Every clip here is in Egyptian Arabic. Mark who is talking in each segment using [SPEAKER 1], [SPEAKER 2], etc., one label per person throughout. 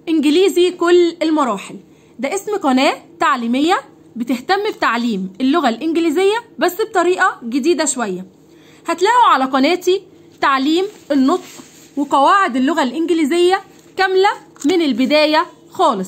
[SPEAKER 1] إنجليزي كل المراحل ده اسم قناة تعليمية بتهتم بتعليم اللغة الإنجليزية بس بطريقة جديدة شوية هتلاقوا على قناتي تعليم النطق وقواعد اللغة الإنجليزية كاملة من البداية خالص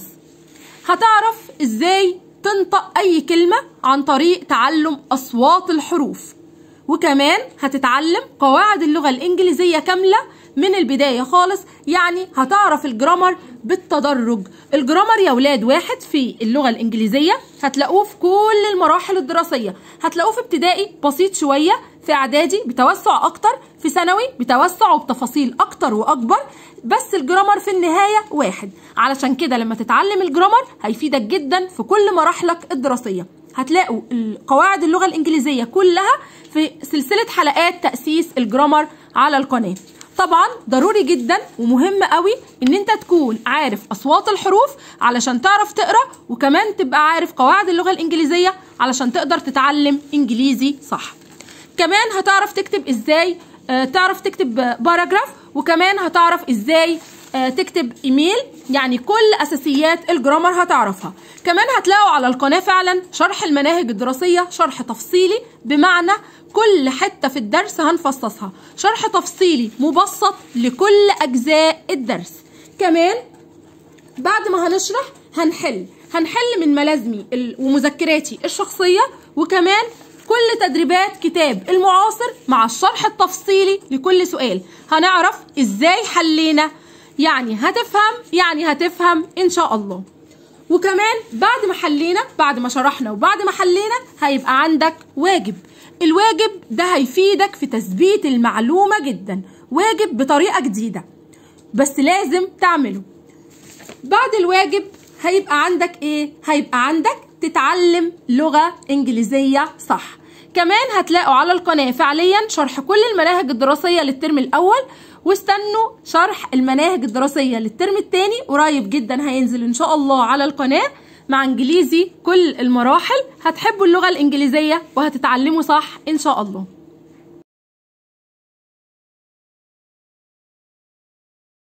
[SPEAKER 1] هتعرف إزاي تنطق أي كلمة عن طريق تعلم أصوات الحروف وكمان هتتعلم قواعد اللغة الإنجليزية كاملة من البداية خالص يعني هتعرف الجرامر بالتدرج الجرامر يا ولاد واحد في اللغة الإنجليزية هتلاقوه في كل المراحل الدراسية هتلاقوه في ابتدائي بسيط شوية في إعدادي بتوسع أكتر في ثانوي بتوسع وبتفاصيل أكتر وأكبر بس الجرامر في النهاية واحد علشان كده لما تتعلم الجرامر هيفيدك جدا في كل مراحلك الدراسية هتلاقوا قواعد اللغة الإنجليزية كلها في سلسلة حلقات تأسيس الجرامر على القناة طبعا ضروري جدا ومهم قوي ان انت تكون عارف اصوات الحروف علشان تعرف تقرا وكمان تبقى عارف قواعد اللغه الانجليزيه علشان تقدر تتعلم انجليزي صح كمان هتعرف تكتب ازاي آه تعرف تكتب باراجراف وكمان هتعرف ازاي آه تكتب ايميل يعني كل اساسيات الجرامر هتعرفها كمان هتلاقوا على القناه فعلا شرح المناهج الدراسيه شرح تفصيلي بمعنى كل حته في الدرس هنفصصها شرح تفصيلي مبسط لكل اجزاء الدرس كمان بعد ما هنشرح هنحل هنحل من ملازمي ومذكراتي الشخصيه وكمان كل تدريبات كتاب المعاصر مع الشرح التفصيلي لكل سؤال هنعرف ازاي حلينا يعني هتفهم يعني هتفهم ان شاء الله وكمان بعد ما حلينا بعد ما شرحنا وبعد ما حلينا هيبقى عندك واجب الواجب ده هيفيدك في تثبيت المعلومة جدا واجب بطريقة جديدة بس لازم تعمله بعد الواجب هيبقى عندك ايه هيبقى عندك تتعلم لغة انجليزية صح كمان هتلاقوا على القناة فعليا شرح كل المناهج الدراسية للترم الأول واستنوا شرح المناهج الدراسية للترم الثاني قريب جدا هينزل إن شاء الله على القناة مع إنجليزي كل المراحل هتحبوا اللغة الإنجليزية وهتتعلموا صح إن شاء الله